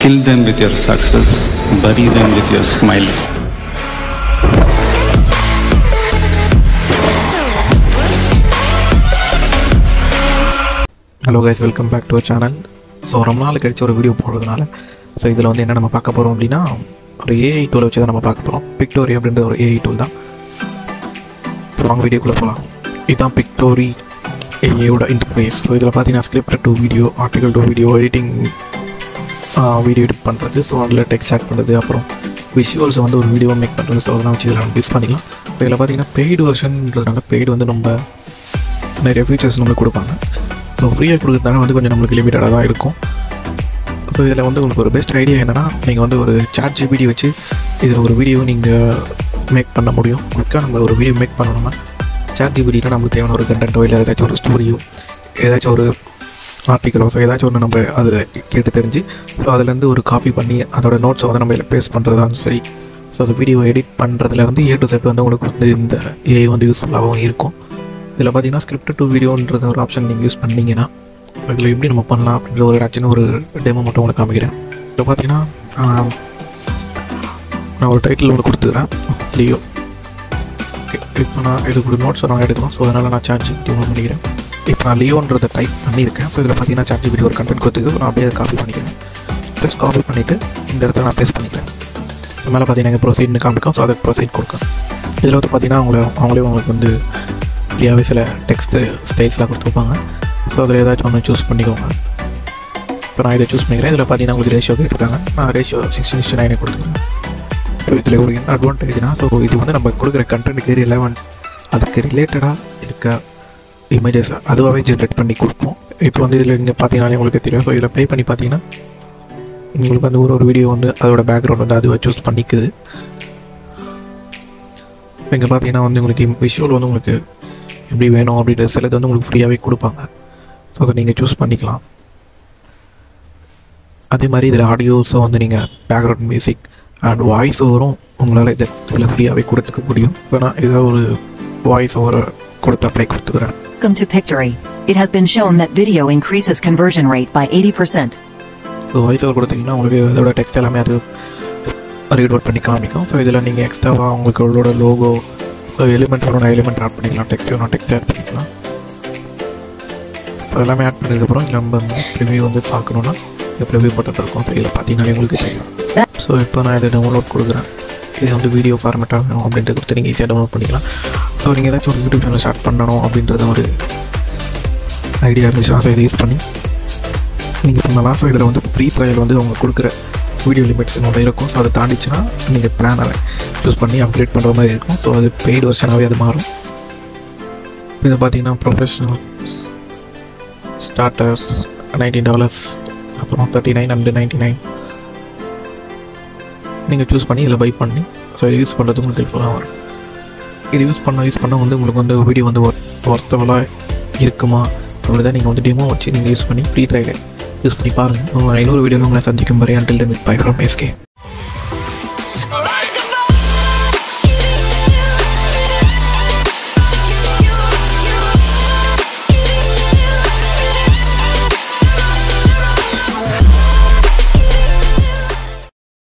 Kill them with your success, bury them with your smile. Hello guys welcome back to channel so ரொம்ப நாள் கழிச்சு ஒரு video போடுறதுனால so இதில் வந்து என்ன நம்ம பார்க்க போகிறோம் அப்படின்னா ஒரு ஏஐ டூலை வச்சு தான் நம்ம பார்க்க போகிறோம் பிக்டோரி அப்படின்ற ஒரு ஏஐ டூல் தான் வாங்க வீடியோக்குள்ளே போகலாம் இதுதான் பிக்டோரி ஏஐயோட இன்டர்ஃபேஸ் ஸோ இதில் பார்த்தீங்கன்னா script to video article to video editing video edit பண்ணுறது ஸோ அதில் டெக்ஸ்ட் ஆட் பண்ணுறது அப்புறம் விஷுவல்ஸ் வந்து ஒரு வீடியோ மேக் பண்ணுறது ஸோ அதெல்லாம் வச்சு இதில் நம்ம யூஸ் பண்ணிக்கலாம் ஸோ இதில் பார்த்தீங்கன்னா பெய்டு வெர்ஷன்ன்றதுனால பெய்டு வந்து நம்ம நிறைய ஃபீச்சர்ஸ் நம்மளுக்கு கொடுப்பாங்க ஸோ ஃப்ரீயாக கொடுக்குறதுனால வந்து கொஞ்சம் நம்மளுக்கு லிமிட்டடாக தான் இருக்கும் ஸோ இதில் வந்து உங்களுக்கு ஒரு பெஸ்ட் ஐடியா என்னென்னா நீங்கள் வந்து ஒரு சாட் ஜிபிடி வச்சு இதில் ஒரு வீடியோ நீங்கள் மேக் பண்ண முடியும் குயிக்காக நம்ம ஒரு வீடியோ மேக் பண்ணணும்னா சாட் ஜிபிடியில் நமக்கு தேவையான ஒரு கண்டென்ட்டோ இல்லை ஏதாச்சும் ஒரு ஸ்டோரியோ ஏதாச்சும் ஒரு ஆர்டிக்கலோ ஸோ ஏதாச்சும் ஒன்று நம்ம அதை கேட்டு தெரிஞ்சு ஸோ அதுலேருந்து ஒரு காப்பி பண்ணி அதோட நோட்ஸை வந்து நம்ம இதில் பேஸ்ட் பண்ணுறதாலும் சரி ஸோ அந்த வீடியோ எடிட் பண்ணுறதுலேருந்து ஏ டு செட் வந்து உங்களுக்கு வந்து இந்த ஏஐ வந்து யூஸ்ஃபுல்லாகவும் இருக்கும் இதில் பார்த்தீங்கன்னா ஸ்கிரிப்ட் டு வீடியோன்றது ஒரு ஆப்ஷன் நீங்கள் யூஸ் பண்ணீங்கன்னா ஸோ இதில் எப்படி நம்ம பண்ணலாம் அப்படின்ற ஒரு சின்ன ஒரு டெமோ மட்டும் உங்களுக்கு காமிக்கிறேன் இதில் பார்த்தீங்கன்னா ஆஹ், நான் ஒரு டைட்டில் ஒன்று கொடுத்துக்கிறேன் லியோ ஓகே இப்போ நான் இதுக்கு நோட்ஸ் நான் எடுக்கணும் ஸோ அதனால் நான் சார்ஜ் ஓன் பண்ணிக்கிறேன் இப்போ நான் லியோன்றதை டைப் பண்ணியிருக்கேன் ஸோ இதில் பார்த்தீங்கன்னா சார்ஜ் வீடியோ ஒரு கண்டென்ட் கொடுத்துருக்கு நான் அப்படியே காப்பி பண்ணிக்கிறேன் ப்ளஸ் காப்பி பண்ணிவிட்டு இந்த இடத்துல நான் பேஸ்ட் பண்ணிக்கிறேன் ஸோ மேலே பார்த்தீங்கன்னா ப்ரொசீட்னு காமிக்கும் ஸோ அதுக்கு ப்ரொசீட் கொடுக்கும் இதில் வந்து பார்த்தீங்கன்னா அவங்கள அவங்களே உங்களுக்கு வந்து ஃப்ரீயாகவே சில டெக்ஸ்ட்டு ஸ்டைல்ஸ்லாம் கொடுத்துருப்பாங்க ஸோ அதில் ஏதாச்சும் ஒன்று சூஸ் பண்ணிக்கோங்க இப்போ நான் இதை சூஸ் பண்ணிக்கிறேன் இதில் பார்த்தீங்கன்னா உங்களுக்கு ரேஷியோ கேட்டிருக்காங்க நான் ரேஷியோ சிக்ஸ்டின் இஸ்ட் நைனை கொடுத்துருக்கேன் ஸோ இதில் ஒரு என்ன அட்வான்டேஜ்னா ஸோ இது வந்து நம்ம கொடுக்குற கண்டென்ட்டுக்கு ரிலவெண்ட் அதுக்கு ரிலேட்டடாக இருக்க இமேஜஸ் அதுவாகவே ஜென்ரேட் பண்ணி கொடுக்கும் இப்போ வந்து இதில் நீங்கள் பார்த்தீங்கன்னாலே உங்களுக்கு தெரியும் ஸோ இதில் ப்ளே பண்ணி பார்த்தீங்கன்னா உங்களுக்கு வந்து ஒரு ஒரு வீடியோ வந்து அதோட பேக்ரவுண்ட் வந்து அதுவாக சூஸ் பண்ணிக்குது இங்கே பார்த்தீங்கன்னா வந்து உங்களுக்கு விஷுவல் வந்து உங்களுக்கு எப்படி வேணும் அப்படின்ற சிலது வந்து உங்களுக்கு ஃப்ரீயாகவே கொடுப்பாங்க ஸோ அதை நீங்கள் சூஸ் பண்ணிக்கலாம் அதே மாதிரி இதில் ஆடியோஸும் வந்து நீங்கள் பேக்ரவுண்ட் மியூசிக் அண்ட் வாய்ஸ் ஓவரும் உங்களால் இதை இதில் ஃப்ரீயாகவே கொடுத்துக்க முடியும் இப்போ நான் ஏதாவது ஒரு வாய்ஸ் ஓவரை கொடுத்து அப்ளை கொடுத்துக்கிறேன் Welcome to Pictory. It has been shown that video increases conversion rate by 80%. So voice over கொடுத்தீங்கன்னா உங்களுக்கு இதோட டெக்ஸ்ட் எல்லாமே அது ரீட் அவுட் பண்ணி காமிக்கும் ஸோ இதில் நீங்கள் எக்ஸ்ட்ராவாக உங்களுக்கு உங்களோட லோகோ ஸோ எலிமெண்ட் வேணும் எலிமெண்ட் ஆட் பண்ணிக்கலாம் டெக்ஸ்ட் வேணும் டெக்ஸ்ட் ஆட் பண்ணிக்கலாம் ஸோ எல்லாமே ஆட் பண்ணதுக்கப்புறம் இதில் நம்ம ப்ரிவியூ வந்து பார்க்கணுன்னா இந்த ப்ரிவியூ பட்டன் இருக்கும் ஸோ இதில் பார்த்தீங்கன்னா உங்களுக்கு தெரியும் ஸோ இப்போ நான் இதை டவுன்லோட் கொடுக்குறேன் இது வந்து வீடியோ ஃபார்மேட்டாக வேணும் அப்படின்ட்டு கொடுத்து நீங்கள் ஈஸியாக டவுன்லோட் பண்ணிக்கலாம் ஸோ நீங்கள் ஏதாச்சும் ஒரு யூடியூப் சேனல் ஸ்டார்ட் பண்ணணும் அப்படின்றது ஒரு ஐடியா இருந்துச்சுன்னா ஸோ இதை யூஸ் பண்ணி நீங்கள் பண்ணலாம் ஸோ இதில் வந்து ஃப்ரீ ட்ரையல் வந்து அவங்க கொடுக்குற வீடியோ லிமிட்ஸ் ஒன்று இருக்கும் ஸோ அதை தாண்டிச்சுன்னா நீங்கள் பிளான் அதை யூஸ் பண்ணி அப்டேட் பண்ணுற மாதிரி இருக்கும் ஸோ அது பெய்டு வருஷனாகவே அது மாறும் இது பார்த்தீங்கன்னா ப்ரொஃபஷனல் ஸ்டார்டர்ஸ் நைன்டீன் டாலர்ஸ் அப்புறம் thirty nine and ninety nine நீங்கள் சூஸ் பண்ணி இதில் பை பண்ணி ஸோ இது யூஸ் பண்ணுறது உங்களுக்கு ஹெல்ப்ஃபுல்லாக வரும் இது யூஸ் பண்ண யூஸ் பண்ண வந்து உங்களுக்கு வந்து வீடியோ வந்து ஒர்த்தவலாக இருக்குமா அப்படி தான் நீங்கள் வந்து டெமோ வச்சு நீங்கள் யூஸ் பண்ணி ஃப்ரீ ட்ரையல் யூஸ் பண்ணி பாருங்கள் உங்கள் ஐநூறு வீடியோவில் உங்களை சந்திக்கும் வரை அண்டில் பை ஃப்ரம் எஸ்கே